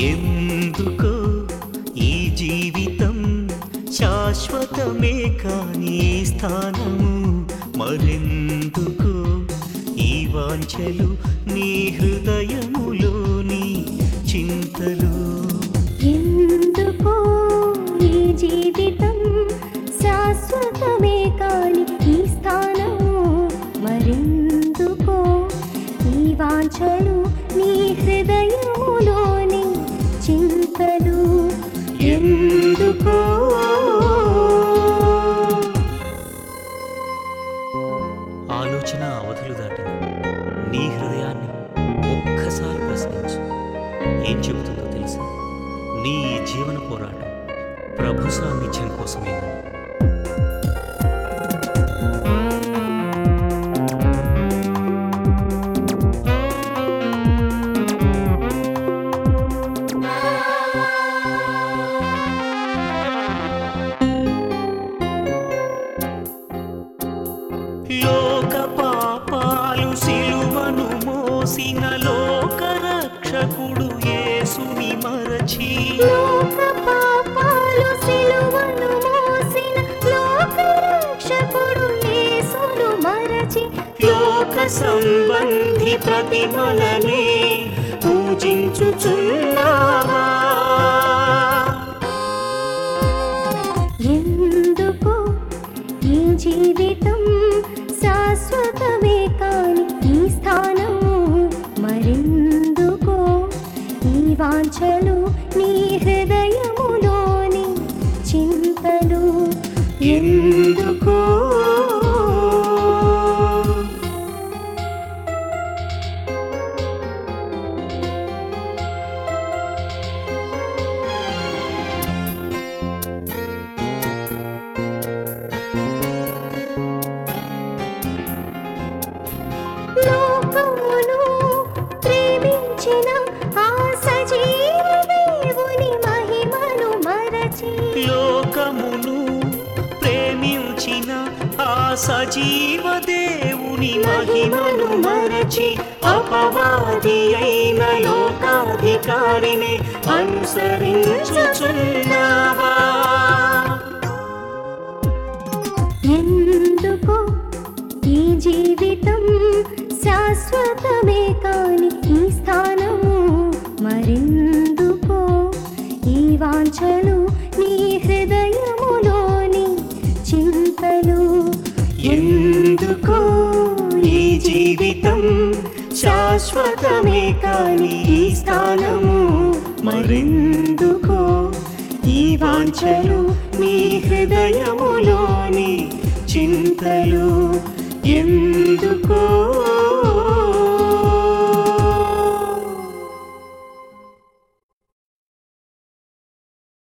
ఎందుకో ఈ జీవితం శాశ్వతమే కాని ఈ స్థానము మరెందుకో ఈ వాంఛలు నీ హృదయములోని చింతలు ఎందుకో ఈ జీవితం శాశ్వతమే కాని ఈ స్థానము మరెందుకో ఈ వాంఛలు నీ హృదయములోని చింతలు ఎందుకో ఆలోచన అవధులు దాటిన నీ హృదయాన్ని ఒక్కసారి ప్రశ్నించు ఏం చెబుతుందో తెలుసా నీ ఈ జీవన పోరాటం ప్రభు సాన్నిధ్యం కోసమే లోక పాపాలు సిలువను మోసిన లోక రక్షకుడు యేసుని మరచి లోక పాపాలు సిలువను మోసిన లోక రక్షకుడు యేసును మరచి లోక సంబంధి ప్రతిమలనే పూజించుచున్నావా ఎందుకో ఈ జీవితం శాశ్వతమే కాని ఈ స్థానము మరెందుకో ఈ వాంఛలు నీ హృదయములోని చింతలు ఎందుకో లోకమును ప్రేమించిన ఆ సజీవ దేవుని మహిమను మరచి లోకమును ప్రేమించిన ఆ సజీవ దేవుని మహిమను మరచి అపవాది అయిన లోకాధికారిని అనుసరించుచున్నావా ఎందుకో ఈ జీవితం శాశ్వతమే కాని ఈ స్థానము మరెందుకో ఈ వాంఛలు నీ హృదయములోని చింతలు ఎందుకో ఈ జీవితం శాశ్వతమే కాని ఈ స్థానము మరెందుకో ఈ వాంఛలు నీ హృదయములోని చింతలు ఎందుకో